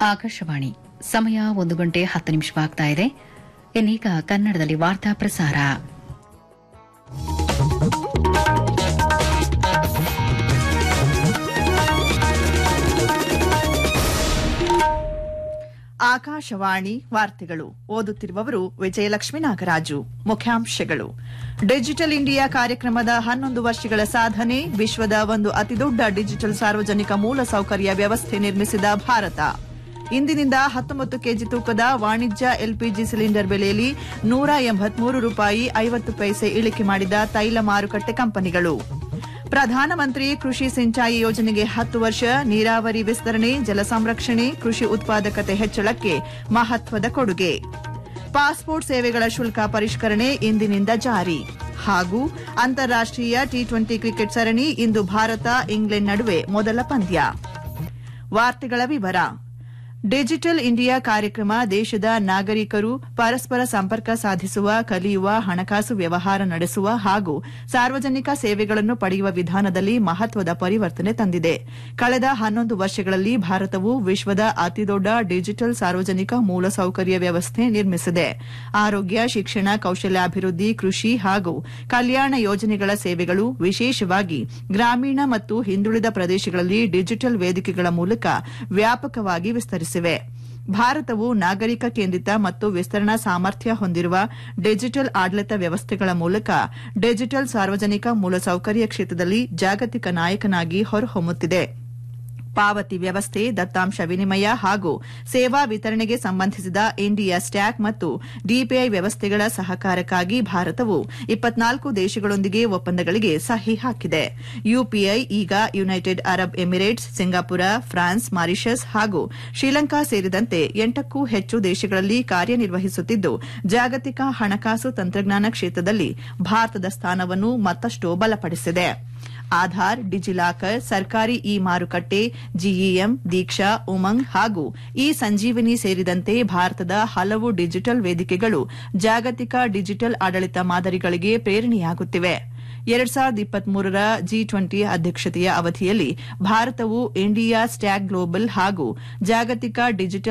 ಆಕಾಶವಾಣಿ ಸಮಯ ಒಂದು ಗಂಟೆ ಹತ್ತು ನಿಮಿಷವಾಗ್ತಾ ಇದೆ ಇನ್ನೀಗ ಕನ್ನಡದಲ್ಲಿ ವಾರ್ತಾ ಪ್ರಸಾರ ಆಕಾಶವಾಣಿ ವಾರ್ತೆಗಳು ಓದುತ್ತಿರುವವರು ವಿಜಯಲಕ್ಷ್ಮಿ ನಾಗರಾಜು ಮುಖ್ಯಾಂಶಗಳು ಡಿಜಿಟಲ್ ಇಂಡಿಯಾ ಕಾರ್ಯಕ್ರಮದ ಹನ್ನೊಂದು ವರ್ಷಗಳ ಸಾಧನೆ ವಿಶ್ವದ ಒಂದು ಅತಿದೊಡ್ಡ ಡಿಜಿಟಲ್ ಸಾರ್ವಜನಿಕ ಮೂಲಸೌಕರ್ಯ ವ್ಯವಸ್ಥೆ ನಿರ್ಮಿಸಿದ ಭಾರತ ಇಂದಿನಿಂದ ಹತ್ತೊಂಬತ್ತು ಕೆಜಿ ತೂಕದ ವಾಣಿಜ್ಯ ಎಲ್ಪಿಜಿ ಸಿಲಿಂಡರ್ ಬೆಲೆಯಲ್ಲಿ ನೂರ ಎಂಬತ್ಮೂರು ರೂಪಾಯಿ ಐವತ್ತು ಪೈಸೆ ಇಳಿಕೆ ಮಾಡಿದ ತೈಲ ಮಾರುಕಟ್ಟೆ ಕಂಪನಿಗಳು ಪ್ರಧಾನಮಂತ್ರಿ ಕೃಷಿ ಸಿಂಚಾಯಿ ಯೋಜನೆಗೆ ಹತ್ತು ವರ್ಷ ನೀರಾವರಿ ವಿಸ್ತರಣೆ ಜಲ ಸಂರಕ್ಷಣೆ ಕೃಷಿ ಉತ್ಪಾದಕತೆ ಹೆಚ್ಚಳಕ್ಕೆ ಮಹತ್ವದ ಕೊಡುಗೆ ಪಾಸ್ಪೋರ್ಟ್ ಸೇವೆಗಳ ಶುಲ್ಕ ಪರಿಷ್ಕರಣೆ ಇಂದಿನಿಂದ ಜಾರಿ ಹಾಗೂ ಅಂತಾರಾಷ್ಟೀಯ ಟಿ ಟ್ವೆಂಟಿ ಕ್ರಿಕೆಟ್ ಸರಣಿ ಇಂದು ಭಾರತ ಇಂಗ್ಲೆಂಡ್ ನಡುವೆ ಮೊದಲ ಪಂದ್ಯ ವಾರ್ತೆಗಳ ವಿವರ ಡಿಜಿಟಲ್ ಇಂಡಿಯಾ ಕಾರ್ಯಕ್ರಮ ದೇಶದ ನಾಗರಿಕರು ಪರಸ್ಪರ ಸಂಪರ್ಕ ಸಾಧಿಸುವ ಕಲಿಯುವ ಹಣಕಾಸು ವ್ಯವಹಾರ ನಡೆಸುವ ಹಾಗೂ ಸಾರ್ವಜನಿಕ ಸೇವೆಗಳನ್ನು ಪಡೆಯುವ ವಿಧಾನದಲ್ಲಿ ಮಹತ್ವದ ಪರಿವರ್ತನೆ ತಂದಿದೆ ಕಳೆದ ಹನ್ನೊಂದು ವರ್ಷಗಳಲ್ಲಿ ಭಾರತವು ವಿಶ್ವದ ಅತಿದೊಡ್ಡ ಡಿಜಿಟಲ್ ಸಾರ್ವಜನಿಕ ಮೂಲಸೌಕರ್ಯ ವ್ಯವಸ್ಥೆ ನಿರ್ಮಿಸಿದೆ ಆರೋಗ್ಯ ಶಿಕ್ಷಣ ಕೌಶಲ್ಯಾಭಿವೃದ್ಧಿ ಕೃಷಿ ಹಾಗೂ ಕಲ್ಯಾಣ ಯೋಜನೆಗಳ ಸೇವೆಗಳು ವಿಶೇಷವಾಗಿ ಗ್ರಾಮೀಣ ಮತ್ತು ಹಿಂದುಳಿದ ಪ್ರದೇಶಗಳಲ್ಲಿ ಡಿಜಿಟಲ್ ವೇದಿಕೆಗಳ ಮೂಲಕ ವ್ಯಾಪಕವಾಗಿ ವಿಸ್ತರಿಸಿವೆ ಭಾರತವು ನಾಗರಿಕ ಕೇಂದ್ರಿತ ಮತ್ತು ವಿಸ್ತರಣಾ ಸಾಮರ್ಥ್ಯ ಹೊಂದಿರುವ ಡಿಜಿಟಲ್ ಆಡಳಿತ ವ್ಯವಸ್ಥೆಗಳ ಮೂಲಕ ಡಿಜಿಟಲ್ ಸಾರ್ವಜನಿಕ ಮೂಲಸೌಕರ್ಯ ಕ್ಷೇತ್ರದಲ್ಲಿ ಜಾಗತಿಕ ನಾಯಕನಾಗಿ ಹೊರಹೊಮ್ಮುತ್ತಿದೆ ಪಾವತಿ ವ್ಯವಸ್ಥೆ ದತ್ತಾಂಶ ವಿನಿಮಯ ಹಾಗೂ ಸೇವಾ ವಿತರಣೆಗೆ ಸಂಬಂಧಿಸಿದ ಇಂಡಿಯಾ ಸ್ಟ್ಯಾಕ್ ಮತ್ತು ಡಿಪಿಐ ವ್ಯವಸ್ಥೆಗಳ ಸಹಕಾರಕ್ಕಾಗಿ ಭಾರತವು ಇಪ್ಪತ್ನಾಲ್ಕು ದೇಶಗಳೊಂದಿಗೆ ಒಪ್ಪಂದಗಳಿಗೆ ಸಹಿ ಹಾಕಿದೆ ಯುಪಿಐ ಈಗ United Arab Emirates Singapore France Mauritius ಹಾಗೂ ಶ್ರೀಲಂಕಾ ಸೇರಿದಂತೆ ಎಂಟಕ್ಕೂ ಹೆಚ್ಚು ದೇಶಗಳಲ್ಲಿ ಕಾರ್ಯನಿರ್ವಹಿಸುತ್ತಿದ್ದು ಜಾಗತಿಕ ಹಣಕಾಸು ತಂತ್ರಜ್ಞಾನ ಕ್ಷೇತ್ರದಲ್ಲಿ ಭಾರತದ ಸ್ಥಾನವನ್ನು ಮತ್ತಷ್ಟು ಬಲಪಡಿಸಿದೆ ಆಧಾರ್ ಡಿಜಿಲಾಕರ್ ಸರ್ಕಾರಿ ಇ ಮಾರುಕಟ್ಟೆ ಜಿಇಎಂ ದೀಕ್ಷಾ ಉಮಂಗ್ ಹಾಗೂ ಇ ಸಂಜೀವಿನಿ ಸೇರಿದಂತೆ ಭಾರತದ ಹಲವು ಡಿಜಿಟಲ್ ವೇದಿಕೆಗಳು ಜಾಗತಿಕ ಡಿಜಿಟಲ್ ಆಡಳಿತ ಮಾದರಿಗಳಿಗೆ ಪ್ರೇರಣೆಯಾಗುತ್ತಿವೆ ಎರಡ್ ಸಾವಿರದ ಇಪ್ಪತ್ಮೂರರ ಜಿ ಟ್ವೆಂಟಿ ಅಧ್ಯಕ್ಷತೆಯ ಅವಧಿಯಲ್ಲಿ ಭಾರತವು ಇಂಡಿಯಾ ಸ್ಟ್ಯಾಕ್ ಗ್ಲೋಬಲ್ ಹಾಗೂ ಜಾಗತಿಕ ಡಿಜಿಟಲ್